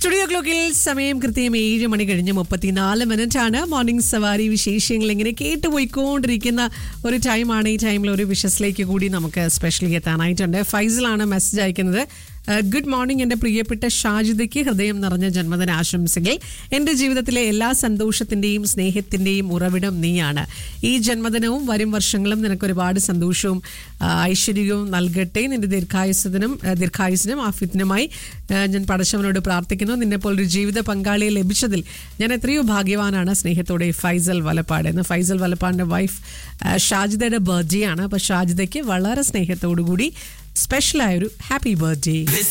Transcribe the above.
studio ക്ലോക്കിൽ സമയം കൃത്യം ഏഴ് മണി കഴിഞ്ഞ് മുപ്പത്തിനാല് മിനിറ്റ് ആണ് മോർണിംഗ് സവാരി വിശേഷങ്ങൾ ഇങ്ങനെ കേട്ടുപോയിക്കൊണ്ടിരിക്കുന്ന ഒരു ടൈമാണ് ഈ ടൈമിൽ ഒരു വിഷസിലേക്ക് കൂടി നമുക്ക് സ്പെഷ്യലി എത്താനായിട്ടുണ്ട് ഫൈസലാണ് മെസ്സേജ് അയക്കുന്നത് ഗുഡ് മോർണിംഗ് എൻ്റെ പ്രിയപ്പെട്ട ഷാജിദയ്ക്ക് ഹൃദയം നിറഞ്ഞ ജന്മദിന ആശംസകൾ എൻ്റെ ജീവിതത്തിലെ എല്ലാ സന്തോഷത്തിൻ്റെയും സ്നേഹത്തിൻ്റെയും ഉറവിടം നീയാണ് ഈ ജന്മദിനവും വരും വർഷങ്ങളും നിനക്ക് ഒരുപാട് സന്തോഷവും ആ, ഐശ്വര്യവും നൽകട്ടെ നിന്റെ ദീർഘായുസത്തിനും ആ, ദീർഘായുസിനും ആഫിത്തിനുമായി ആ, ഞാൻ പടച്ചവനോട് പ്രാർത്ഥിക്കുന്നു നിന്നെ പോലൊരു ജീവിത പങ്കാളിയെ ലഭിച്ചതിൽ ഞാൻ എത്രയോ ഭാഗ്യവാനാണ് സ്നേഹത്തോടെ ഫൈസൽ വലപ്പാട് എന്ന് ഫൈസൽ വലപ്പാടിൻ്റെ വൈഫ് ആ, ഷാജിദയുടെ ബർത്ത്ഡേ ആണ് അപ്പോൾ ഷാജിദയ്ക്ക് വളരെ സ്നേഹത്തോടു കൂടി സ്പെഷ്യലായൊരു ഹാപ്പി ബർത്ത്ഡേ This